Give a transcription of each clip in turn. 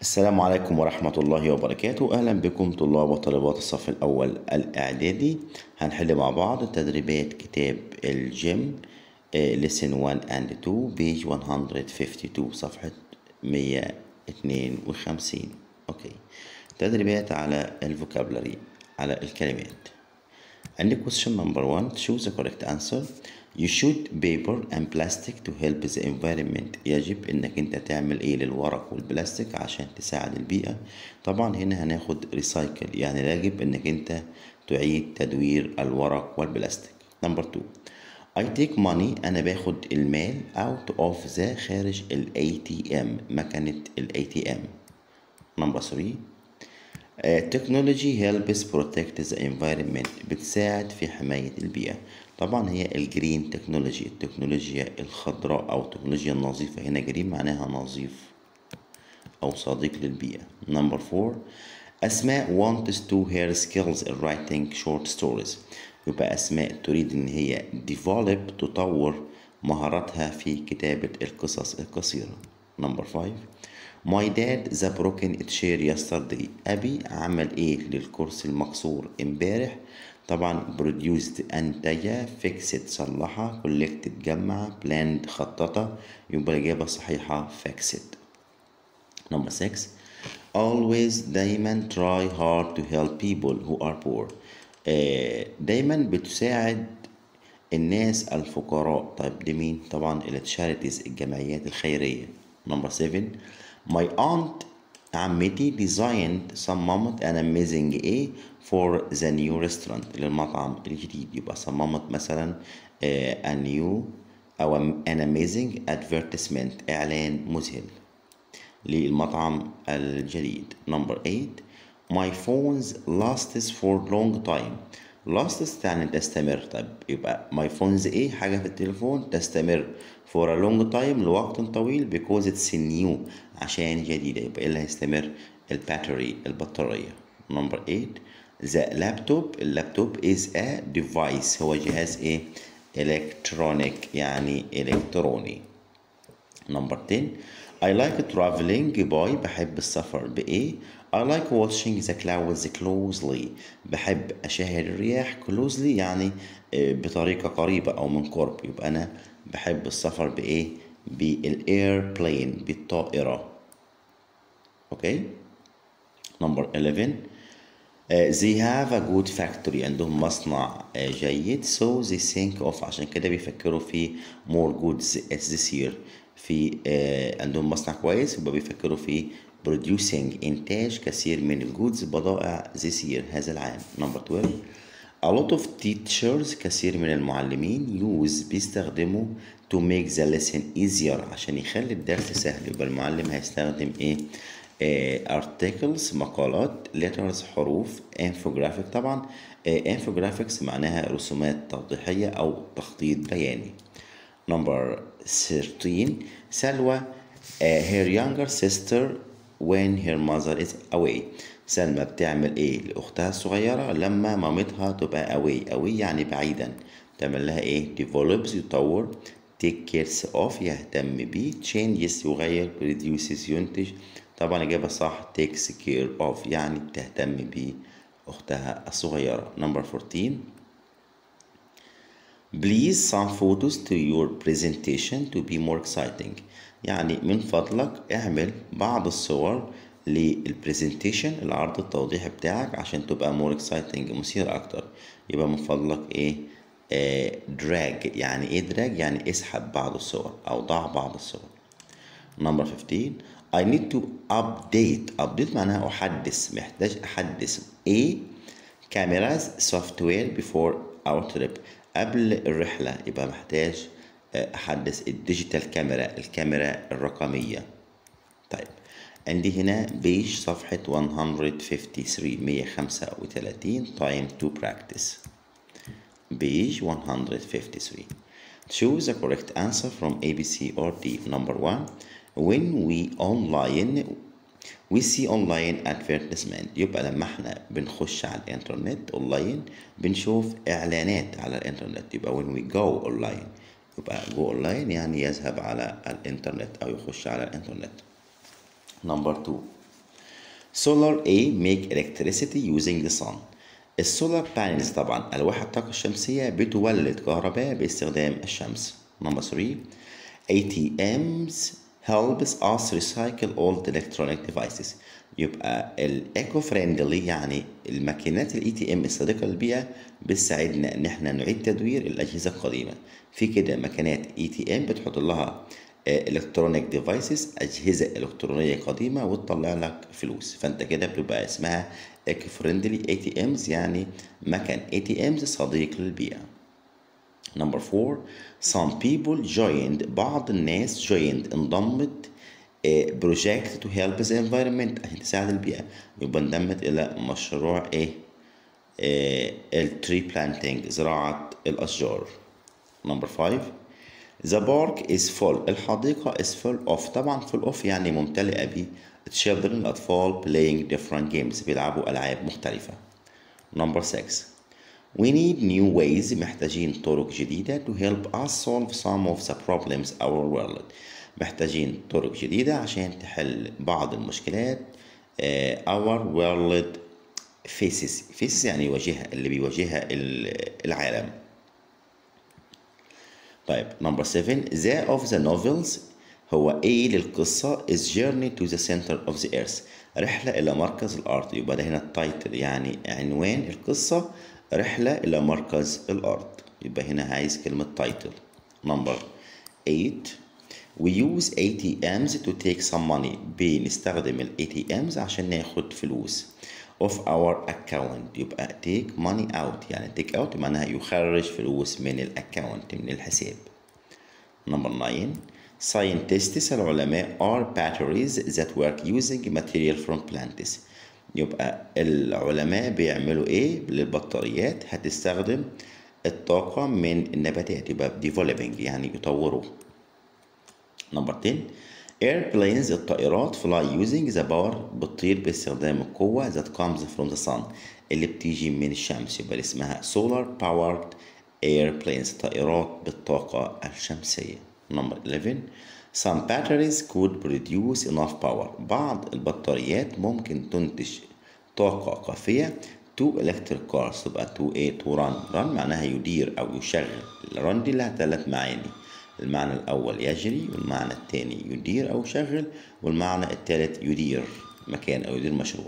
السلام عليكم ورحمة الله وبركاته أهلا بكم طلاب وطالبات الصف الأول الإعدادي هنحل مع بعض تدريبات كتاب الجيم lesson 1 and 2 page 152 صفحة 152 أوكي تدريبات على الفوكابلري على الكلمات عندك question number 1 choose the correct answer you shoot paper and plastic to help the environment يجب انك انت تعمل ايه للورق والبلاستيك عشان تساعد البيئة طبعا هنا هناخد ريسايكل يعني يجب انك انت تعيد تدوير الورق والبلاستيك نمبر 2 I take money أنا باخد المال out of the خارج ال ATM مكنة ال ATM نمبر 3 تكنولوجي helps protect the environment بتساعد في حماية البيئة طبعا هي الجرين تكنولوجي التكنولوجيا الخضراء أو التكنولوجيا النظيفة هنا جرين معناها نظيف أو صديق للبيئة نمبر 4 أسماء wants to her skills in writing short stories يبقى أسماء تريد إن هي develop تطور مهاراتها في كتابة القصص القصيرة نمبر 5 My dad the broken chair yesterday أبي عمل إيه للكرسي المكسور امبارح طبعا produced أنتج fixed صلحها collected جمع planned خططها يبقى الإجابة الصحيحة fixed number 6 always دايما try hard to help people who are poor آه دايما بتساعد الناس الفقراء طيب دي مين طبعا التشاريتيز الجمعيات الخيرية number 7 My aunt عمتي designed صممت an amazing A for the new restaurant للمطعم الجديد يبقى صممت مثلا uh, a new أو an amazing advertisement إعلان مذهل للمطعم الجديد number 8 My phones lasts for long time lasts يعني تستمر طيب يبقى my phones ايه حاجة في التليفون تستمر for a long time لوقت طويل because it's new عشان جديدة يبقى ايه اللي هيستمر الباتري البطارية number 8 the laptop اللابتوب is a device هو جهاز ايه electronic يعني الكتروني number 10 I like traveling by بحب السفر بإيه I like watching the clouds closely بحب أشاهد الرياح closely يعني بطريقة قريبة أو من قرب يبقى أنا بحب السفر بإيه بالإيربلين بالطائرة أوكي نمبر 11 Uh, they have a good factory عندهم مصنع uh, جيد so they think of عشان كده بيفكروا في more goods this year في uh, عندهم مصنع كويس يبقى بيفكروا في producing إنتاج كثير من الجودز بضائع this year هذا العام number 12 a lot of teachers كثير من المعلمين use بيستخدموا to make the lesson easier عشان يخلي الدرس سهل يبقى المعلم هيستخدم ايه articles مقالات letters حروف infographic طبعا infographics معناها رسومات توضيحية أو تخطيط بياني number 13 سلوى her younger sister when her mother is away سلمى بتعمل ايه لأختها الصغيرة لما مامتها تبقى away away يعني بعيدا تعمل لها ايه develops يطور take cares of يهتم بيه changes يغير produces ينتج طبعا الإجابة صح takes care of يعني بتهتم بأختها الصغيرة number 14 please some photos to your presentation to be more exciting يعني من فضلك اعمل بعض الصور للبرزنتيشن العرض التوضيحي بتاعك عشان تبقى more exciting مثير أكتر يبقى من فضلك إيه آه دراج يعني إيه دراج يعني اسحب بعض الصور أو ضع بعض الصور number 15 I need to update update معناها أحدث محتاج أحدث A cameras software before our trip قبل الرحلة يبقى محتاج أحدث الديجيتال كاميرا الكاميرا الرقمية طيب عندي هنا بيج صفحة 153 135 time to practice بيج 153 choose the correct answer from A, B, C or D number one when we online we see online advertisement يبقى لما احنا بنخش على الانترنت اونلاين بنشوف اعلانات على الانترنت يبقى when we go online يبقى go online يعني يذهب على الانترنت او يخش على الانترنت نمبر 2 solar A make electricity using the sun السولار بانلز طبعا ألواح الطاقة الشمسية بتولد كهرباء باستخدام الشمس number 3 ATMs helps us recycle old electronic devices يبقى الايكو فريندلي يعني الماكينات الاي تي ام الصديقه للبيئه بتساعدنا ان احنا نعيد تدوير الاجهزه القديمه في كده ماكينات اي تي ام بتحط لها الكترونيك ديفايسز اجهزه الكترونيه قديمه وتطلع لك فلوس فانت كده بتبقى اسمها ايكو فريندلي اي تي امز يعني مكان اي تي امز صديق للبيئه Number four, some people joined بعض الناس joined انضمت بروجكت to help the environment عشان تساعد البيئة يبقى انضمت إلى مشروع إيه؟ التري planting زراعة الأشجار. Number five, the park is full الحديقة is full of طبعا full of يعني ممتلئة ب children الأطفال playing different games بيلعبوا ألعاب مختلفة. Number six, We need new ways محتاجين طرق جديدة to help us solve some of the problems our world محتاجين طرق جديدة عشان تحل بعض المشكلات uh, our world faces faces يعني يواجهها اللي بيواجهها العالم طيب number seven the of the novels هو ايه للقصة is journey to the center of the earth رحلة إلى مركز الأرض يبقى ده هنا التايتل يعني عنوان القصة رحلة إلى مركز الأرض يبقى هنا عايز كلمة title number 8 we use ATMs to take some money بنستخدم ال ATMs عشان ناخد فلوس of our account يبقى take money out يعني take out معناها يخرج فلوس من الاكونت من الحساب number 9 scientists العلماء are batteries that work using material from plants يبقى العلماء بيعملوا ايه للبطاريات هتستخدم الطاقة من النباتات يبقى developing يعني يطوروا نمبر 10 airplanes الطائرات fly using the power بتطير باستخدام القوة that comes from the sun اللي بتيجي من الشمس يبقى اسمها solar powered airplanes طائرات بالطاقة الشمسية نمبر 11 Some batteries could produce enough power. بعض البطاريات ممكن تنتج طاقة كافية to electric cars تبقى to ايه to run run معناها يدير أو يشغل run دي لها ثلاث معاني المعنى الأول يجري والمعنى الثاني يدير أو يشغل والمعنى الثالث يدير مكان أو يدير مشروع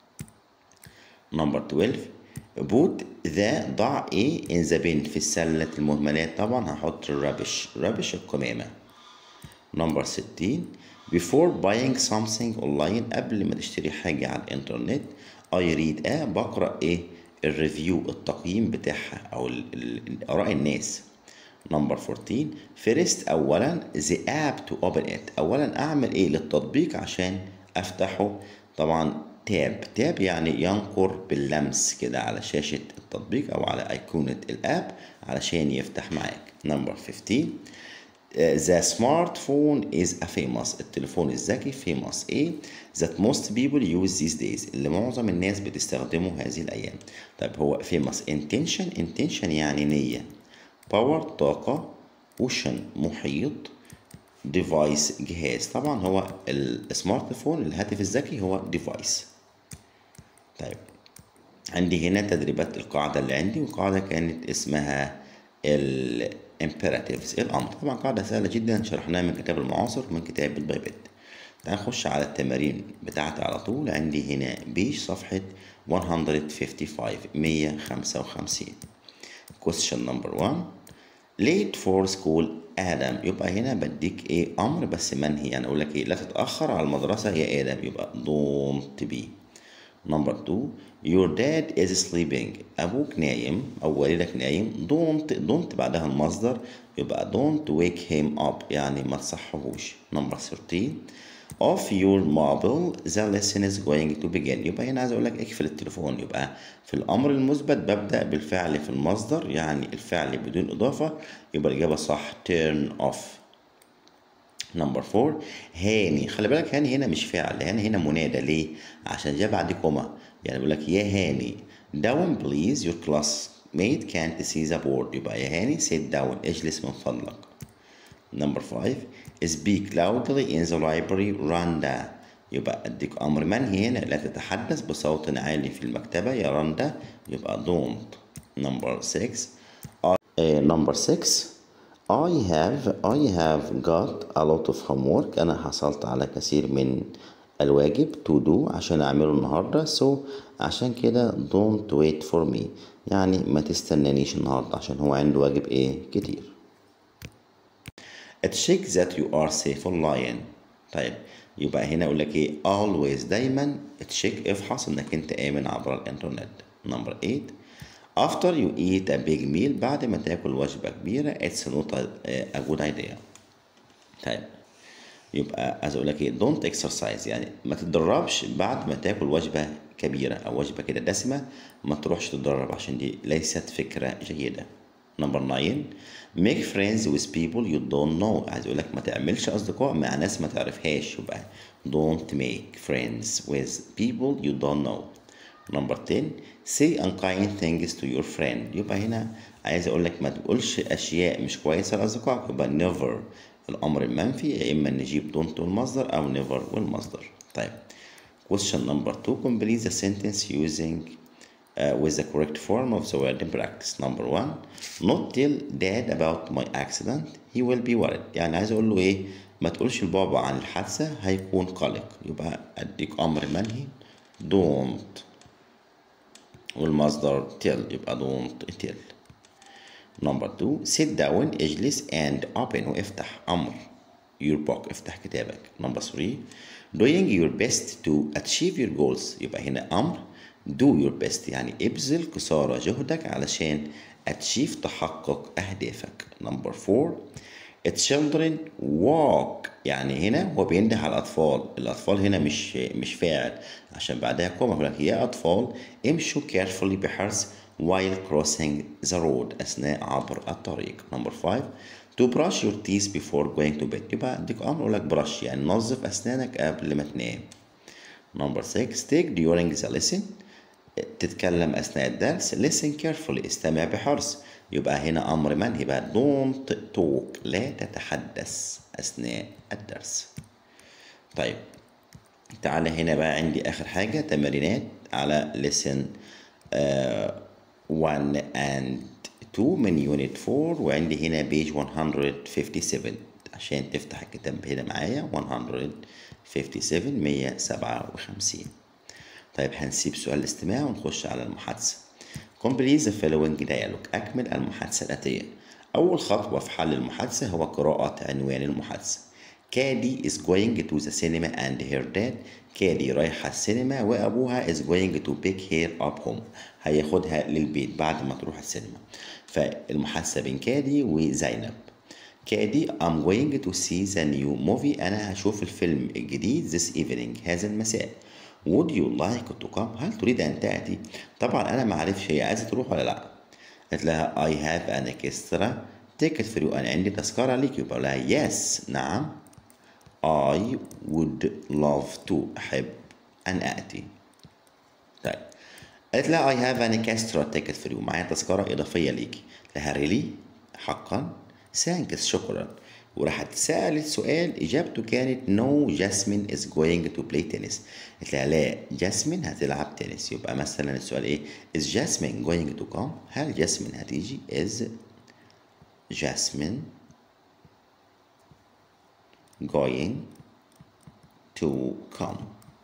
نمبر 12 put ذا ضع ايه in the bin في السلة المهملات طبعا هحط الرابش رابش القمامة نمبر 16 before buying something online قبل ما تشتري حاجة على الإنترنت I read a بقرأ إيه الريفيو التقييم بتاعها أو آراء الناس نمبر 14 first أولا the app to open it أولا أعمل إيه للتطبيق عشان أفتحه طبعا تاب تاب يعني ينقر باللمس كده على شاشة التطبيق أو على أيقونة الأب علشان يفتح معاك نمبر 15 The smartphone is a famous التليفون الذكي famous ايه that most people use these days اللي معظم الناس بتستخدمه هذه الأيام طيب هو famous intention intention يعني نية power طاقة ocean محيط device جهاز طبعا هو السمارت فون الهاتف الذكي هو device طيب عندي هنا تدريبات القاعدة اللي عندي والقاعدة كانت اسمها ال imperatives الأمر طبعا قاعدة سهلة جدا شرحناها من كتاب المعاصر ومن كتاب البايبت تعال نخش على التمارين بتاعتي على طول عندي هنا بيج صفحة 155 155 question number 1 late for school آدم يبقى هنا بديك ايه أمر بس منهي يعني أقول لك ايه لا تتأخر على المدرسة يا آدم يبقى don't be number 2 your dad is sleeping أبوك نايم أو والدك نايم don't don't بعدها المصدر يبقى don't wake him up يعني ما تصحهوش number 13 of your mobile the lesson is going to begin يبقى هنا عايز اقول لك اقفل التليفون يبقى في الامر المثبت ببدا بالفعل في المصدر يعني الفعل بدون اضافه يبقى الاجابه صح turn off نمبر 4 هاني خلي بالك هاني هنا مش فعل هاني هنا منادى ليه عشان جاب بعد كوما يعني بيقول لك يا هاني down please your classmate can't see the board يبقى يا هاني sit down اجلس من فضلك Number 5 speak loudly in the library Randa يبقى اديك امر منهي هنا لا تتحدث بصوت عالي في المكتبة يا رندا يبقى don't number 6 uh, number 6 I have I have got a lot of homework أنا حصلت على كثير من الواجب to do عشان أعمله النهاردة so عشان كده don't wait for me يعني ما تستنانيش النهاردة عشان هو عنده واجب إيه كتير check that you are safe online طيب يبقى هنا أقول لك إيه always دايما تشيك افحص إنك أنت آمن عبر الإنترنت number 8 after you eat a big meal بعد ما تاكل وجبة كبيرة it's not a, a good idea طيب يبقى عايز اقول لك ايه don't exercise يعني ما تتدربش بعد ما تاكل وجبة كبيرة او وجبة كده دسمة ما تروحش تتدرب عشان دي ليست فكرة جيدة نمبر 9 make friends with people you don't know عايز اقول لك ما تعملش اصدقاء مع ناس ما تعرفهاش يبقى don't make friends with people you don't know نمبر 10 say unkind things to your friend يبقى هنا عايز اقول لك ما تقولش اشياء مش كويسه لاصدقائك يبقى never الامر المنفي يا اما نجيب don't والمصدر او never والمصدر طيب question number 2 complete the sentence using uh, with the correct form of the word in practice number 1 not tell dad about my accident he will be worried يعني عايز اقول له ايه ما تقولش لبابا عن الحادثه هيكون قلق يبقى اديك امر منهي don't والمصدر tell يبقى don't tell number two sit down اجلس and open وافتح أمر your book افتح كتابك number three doing your best to achieve your goals يبقى هنا أمر do your best يعني ابذل قصارى جهدك علشان achieve تحقق أهدافك number four children walk يعني هنا هو بينده على الأطفال الأطفال هنا مش مش فاعل عشان بعدها كوما يقول لك يا أطفال امشوا carefully بحرص while crossing the road أثناء عبر الطريق number five to brush your teeth before going to bed يبقى اديك أمر يقول لك brush يعني نظف أسنانك قبل ما تنام number six take during the lesson تتكلم أثناء الدرس listen carefully استمع بحرص يبقى هنا أمر منهي بقى don't talk لا تتحدث أثناء الدرس طيب تعالى هنا بقى عندي آخر حاجة تمرينات على lesson 1 and 2 من يونت 4 وعندي هنا بيج 157 عشان تفتح الكتاب هنا معايا 157 157 طيب هنسيب سؤال الاستماع ونخش على المحادثة complete the following dialogue أكمل المحادثة الآتية أول خطوة في حل المحادثة هو قراءة عنوان المحادثة كادي is going to the cinema and her dad كادي رايحة السينما وأبوها is going to pick her up home هياخدها للبيت بعد ما تروح السينما فالمحادثة بين كادي وزينب كادي I'm going to see the new movie أنا هشوف الفيلم الجديد this evening هذا المساء would you like to come هل تريد أن تأتي طبعا أنا ما عرفش هي عايزة تروح ولا لأ قالت لها I have an extra ticket for you أنا عندي تذكرة ليك يبقى لها yes نعم I would love to أحب أن آتي طيب قالت لها I have an extra ticket for you معايا تذكرة إضافية ليكي لها really حقا ثانكس شكرا وراحت سألت سؤال إجابته كانت no جاسمين is going to play tennis قلت لها لا جاسمين هتلعب تنس يبقى مثلا السؤال إيه is جاسمين going to come هل جاسمين هتيجي is جاسمين going to come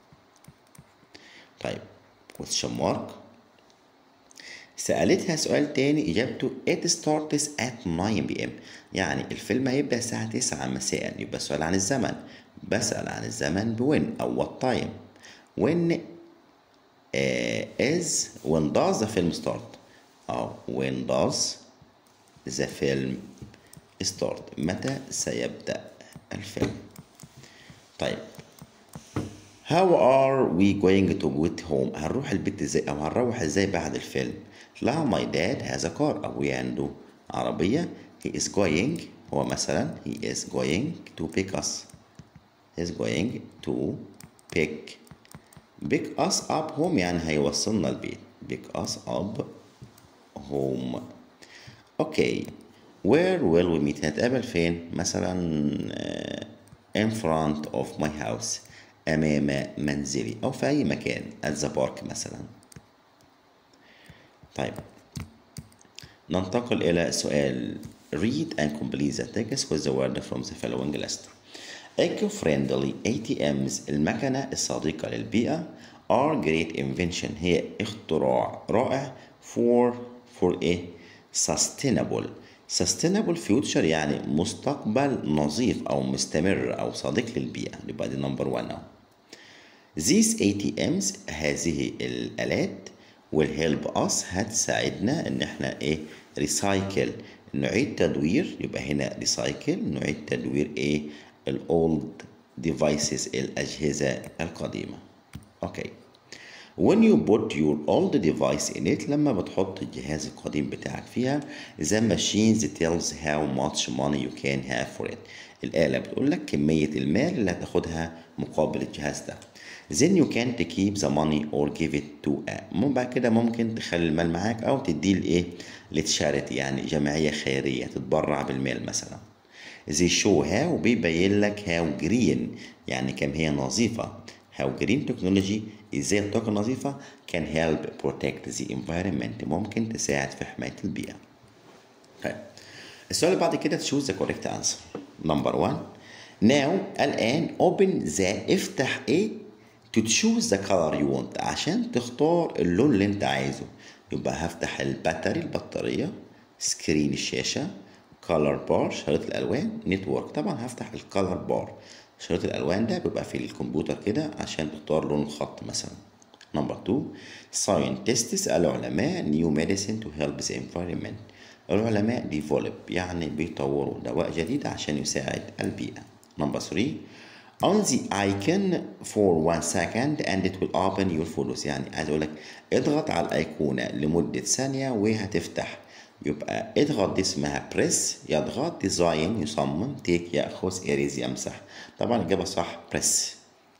طيب question mark سألتها سؤال تاني إجابته it starts at 9 p.m. يعني الفيلم هيبدأ الساعة 9 مساء يبقى سؤال عن الزمن بسأل عن الزمن بوين أو what time when uh, is when does the film start أو when does the film start متى سيبدأ الفيلم طيب How are we going to get home؟ هنروح البيت ازاي أو هنروح ازاي بعد الفيلم؟ لا my dad has a car أبويا عنده عربية he is going هو مثلا he is going to pick us he is going to pick pick us up home يعني هيوصلنا البيت pick us up home okay where will we meet هنتقابل فين مثلا uh, in front of my house أمام منزلي أو في أي مكان at the park مثلا طيب ننتقل إلى سؤال read and complete the text with the word from the following list eco-friendly ATMs المكنة الصديقة للبيئة are great invention هي اختراع رائع for for a sustainable sustainable future يعني مستقبل نظيف أو مستمر أو صديق للبيئة يبقى دي نمبر 1 أهو These ATMs هذه الآلات will help us هتساعدنا إن إحنا إيه ريسايكل نعيد تدوير يبقى هنا ريسايكل نعيد تدوير إيه الأولد devices الأجهزة القديمة أوكي when you put your old device in it لما بتحط الجهاز القديم بتاعك فيها the machine tells how much money you can have for it الآلة بتقول لك كمية المال اللي هتاخدها مقابل الجهاز ده then you can keep the money or give it to a بعد كده ممكن تخلي المال معاك أو تديه لإيه لتشاريتي يعني جمعية خيرية تتبرع بالمال مثلا زي شو هاو بيبين لك هاو جرين يعني كم هي نظيفة هاو جرين تكنولوجي ازاي الطاقة النظيفة can help protect the environment ممكن تساعد في حماية البيئة طيب السؤال اللي بعد كده تشوز the correct answer number one now الآن open the افتح ايه to choose the color you want عشان تختار اللون اللي انت عايزه يبقى هفتح الباتري البطارية سكرين الشاشة كولر بار شريط الالوان نتورك طبعا هفتح الكولر بار شريط الالوان ده بيبقى في الكمبيوتر كده عشان تختار لون الخط مثلا نمبر 2 scientists العلماء new medicine to help the environment العلماء develop يعني بيطوروا دواء جديد عشان يساعد البيئة نمبر 3 on the icon for one second and it will open your photos يعني عايز اقول لك اضغط على الايقونة لمدة ثانية وهتفتح يبقى اضغط دي اسمها بريس يضغط ديزاين يصمم تيك ياخذ اريز يمسح طبعا الاجابه صح بريس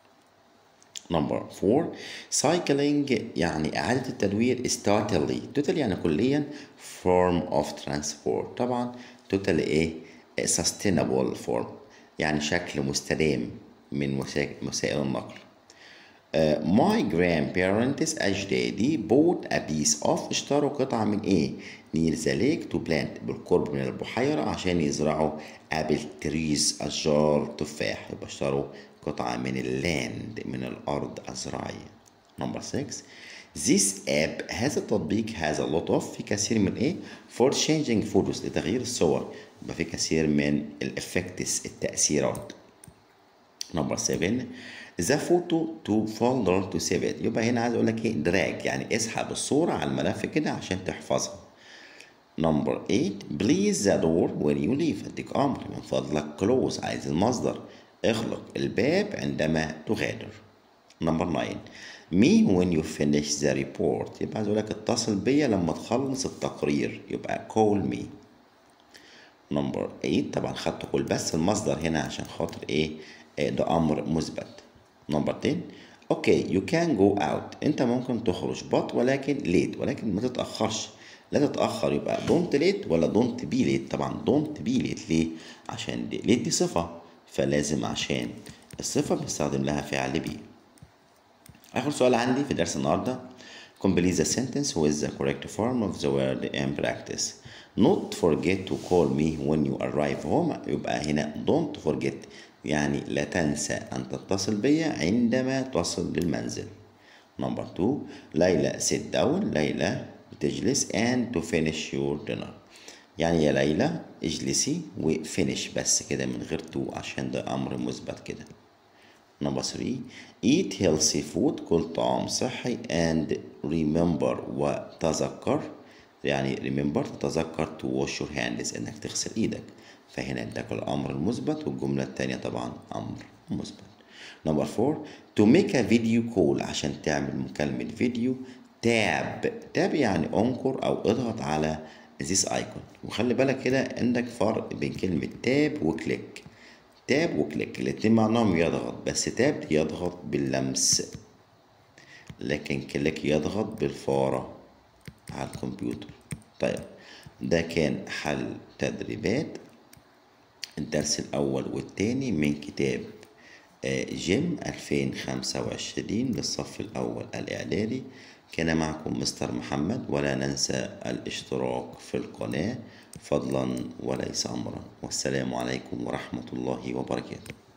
نمبر 4 سايكلينج يعني اعاده التدوير is totally total يعني كليا form of transport طبعا total ايه sustainable form يعني شكل مستدام من وسائل النقل Uh, my grandparents أجدادي bought a piece of اشتروا قطعة من إيه؟ near the lake to plant بالقرب من البحيرة عشان يزرعوا apple trees أشجار تفاح يبقى اشتروا قطعة من اللاند من الأرض الزراعية. Number 6 This app هذا التطبيق has a lot of في كثير من إيه؟ for changing photos لتغيير الصور يبقى في كثير من الإفكتس التأثيرات. Number 7 ذا فوتو تو فولدر تو سيف ات يبقى هنا عايز اقول لك ايه دراج يعني اسحب الصوره على الملف كده عشان تحفظها نمبر 8 بليز ذا دور وين يو ليف اديك امر من فضلك كلوز عايز المصدر اغلق الباب عندما تغادر نمبر 9 مي when you finish the report يبقى عايز اقول لك اتصل بيا لما تخلص التقرير يبقى call me نمبر 8 طبعا خدت كل بس المصدر هنا عشان خاطر ايه ده امر مثبت نمبر 10 اوكي يو كان جو اوت انت ممكن تخرج بط ولكن ليت ولكن ما تتاخرش لا تتاخر يبقى دونت ليت ولا دونت بي ليت طبعا دونت بي ليت ليه عشان دي ليت دي صفه فلازم عشان الصفه بنستخدم لها فعل بي اخر سؤال عندي في درس النهارده complete the sentence with the correct form of the word in practice not forget to call me when you arrive home يبقى هنا don't forget يعني لا تنسى أن تتصل بي عندما تصل للمنزل نمبر 2 ليلى sit down ليلى بتجلس and to finish your dinner يعني يا ليلى اجلسي وفينش بس كده من غير تو عشان ده أمر مثبت كده نمبر 3 eat healthy food كل طعام صحي and remember وتذكر يعني remember تتذكر to wash your hands انك تغسل ايدك فهنا اداك الامر المثبت والجمله الثانيه طبعا امر مثبت نمبر 4 to make a video call عشان تعمل مكالمه فيديو تاب تاب يعني انقر او اضغط على this icon وخلي بالك كده عندك فرق بين كلمه تاب وكليك تاب وكليك الاتنين معناهم يضغط بس تاب يضغط باللمس لكن كليك يضغط بالفاره على الكمبيوتر طيب ده كان حل تدريبات الدرس الأول والتاني من كتاب آه، جيم 2025 للصف الأول الإعدادي كان معكم مستر محمد ولا ننسى الاشتراك في القناة فضلا وليس أمرا والسلام عليكم ورحمة الله وبركاته